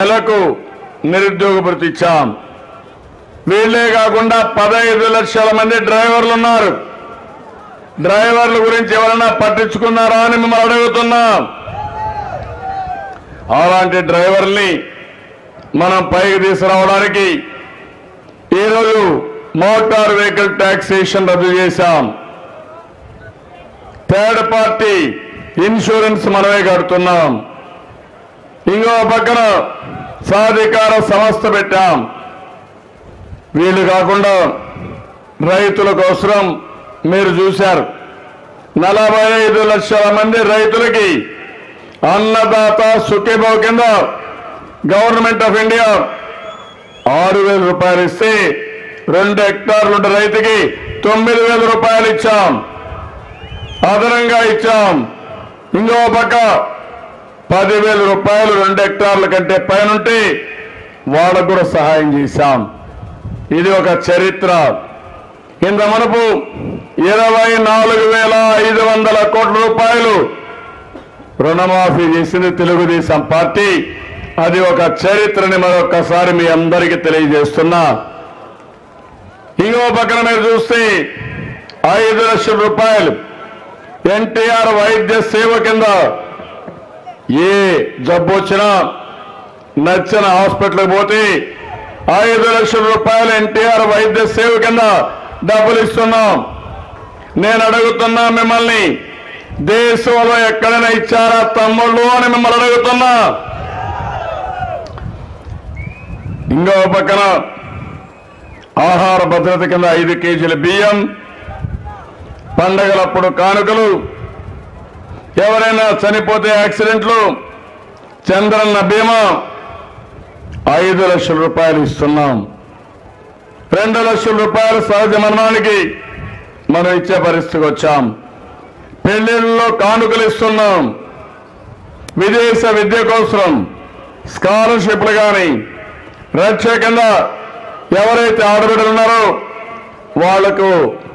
నెలకు నిరుద్యోగ భృతి ఇచ్చాం వీళ్ళే కాకుండా పదహైదు లక్షల మంది డ్రైవర్లు ఉన్నారు డ్రైవర్ల గురించి ఎవరైనా పట్టించుకున్నారా అని మిమ్మల్ని అడుగుతున్నాం అలాంటి డ్రైవర్ని మనం పైకి తీసుకురావడానికి ఈరోజు మోటార్ వెహికల్ ట్యాక్సేషన్ రద్దు చేశాం థర్డ్ పార్టీ ఇన్సూరెన్స్ మనమే కడుతున్నాం ఇంకో పక్కన సాధికార సంస్థ పెట్టాం వీళ్ళు కాకుండా రైతుల కోసం మీరు చూశారు నలభై ఐదు లక్షల మంది రైతులకి అన్నదాత సుఖీభావ్ కింద గవర్నమెంట్ ఆఫ్ ఇండియా ఆరు వేల రూపాయలు ఇస్తే రెండు హెక్టార్లు ఉండే రైతుకి తొమ్మిది వేల రూపాయలు ఇచ్చాం అదనంగా ఇచ్చాం ఇంకో పక్క పదివేల రూపాయలు రెండు హెక్టార్ల కంటే పైనుంటే వాళ్ళకు కూడా సహాయం చేశాం ఇది ఒక చరిత్ర ఇంత మనపు ఇరవై నాలుగు వేల ఐదు వందల కోట్ల రూపాయలు రుణమాఫీ చేసింది తెలుగుదేశం పార్టీ అది ఒక చరిత్రని మరొకసారి మీ అందరికీ తెలియజేస్తున్నా ఇంకో పక్కన మీరు చూస్తే ఐదు లక్షల రూపాయలు ఎన్టీఆర్ వైద్య సేవ కింద ఏ జబ్బు వచ్చినా నచ్చిన హాస్పిటల్కి పోతే ఐదు లక్షల రూపాయలు ఎన్టీఆర్ వైద్య సేవ కింద డబ్బులు ఇస్తున్నాం నేను అడుగుతున్నా మిమ్మల్ని దేశంలో ఎక్కడైనా ఇచ్చారా తమ్ముళ్ళు అని మిమ్మల్ని అడుగుతున్నా ఇంకో పక్కన ఆహార భద్రత కింద ఐదు కేజీల బియ్యం పండగలప్పుడు కానుకలు ఎవరైనా చనిపోతే యాక్సిడెంట్లు చంద్రన్న బీమా ఐదు లక్షల రూపాయలు ఇస్తున్నాం రెండు లక్షల రూపాయలు సహజ మరణానికి మనం ఇచ్చే పరిస్థితికి వచ్చాం పెళ్లిళ్ళలో కానుకలు ఇస్తున్నాం విదేశ విద్య కోసం స్కాలర్షిప్లు కానీ రక్ష కింద ఎవరైతే ఆడబిడ్డలు ఉన్నారో వాళ్లకు